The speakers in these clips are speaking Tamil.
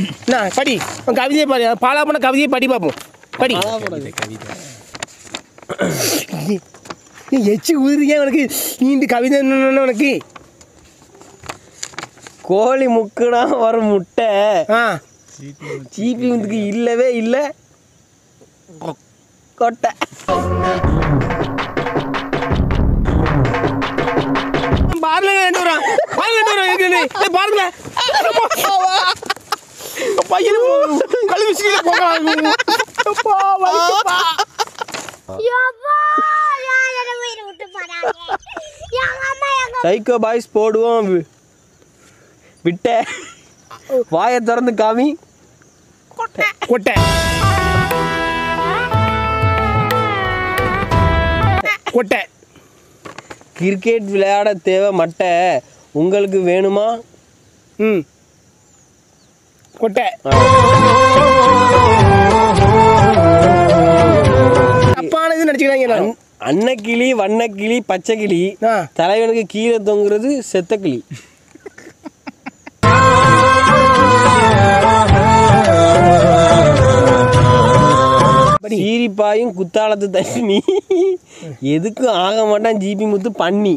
என்ன படி உன் கவிதையை படி பாலா பண்ண கவிதையை படி பார்ப்போம் படி நீ எச்சு ஊதுறியா உனக்கு நீண்டு கவிதை என்னன்னு உனக்கு கோழி முக்குனா வரும் முட்டை ஆ சீப்பி முத்துக்கு இல்லவே இல்லை கொட்டை பாருங்க ரெண்டு வரும் பாருங்க ரெண்டு வரும் எங்க நீ ஏய், பாருங்க பையன் கழுவி சீல போகலாம் அப்பா வலிக்குப்பா. யப்பா, யார் என்னை உயிரை விட்டு போறாங்க? எங்க அம்மா எங்க சைக்கோ பாய்ஸ் போடுவோம் வி- விட்ட வாயை திறந்து காமி கொட்டை கொட்டை கிரிக்கெட் விளையாட தேவை மட்டை உங்களுக்கு வேணுமா ம் கொட்டை தப்பானது நினச்சிக்கிறாங்க எல்லாரும் அன்னக்கிளி வண்ணக்கிளி பச்சைக்கிளி ஆ தலைவனுக்கு கீழே தொங்குறது செத்த கிளி படி. சீரிப்பாயும் குத்தாலத்து தண்ணி எதுக்கும் ஆக மாட்டான் ஜிபி முத்து பண்ணி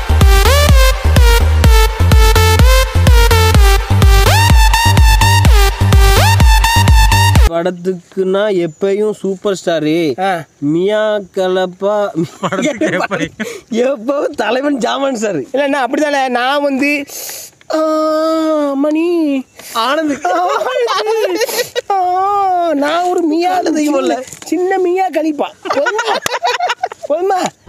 படத்துக்குன்னா எப்பயும் சூப்பர் ஸ்டாரு ஆ மியா கலப்பா எப்பவும் தலைவன் ஜாமான் சார் இல்லைண்ணா அப்படிதானே நான் வந்து ஆ, மணி ஆனந்த் ஆ, நான் ஒரு மியா தெய்வம் இல்ல. சின்ன மியா கழிப்பா போதுமா போதுமா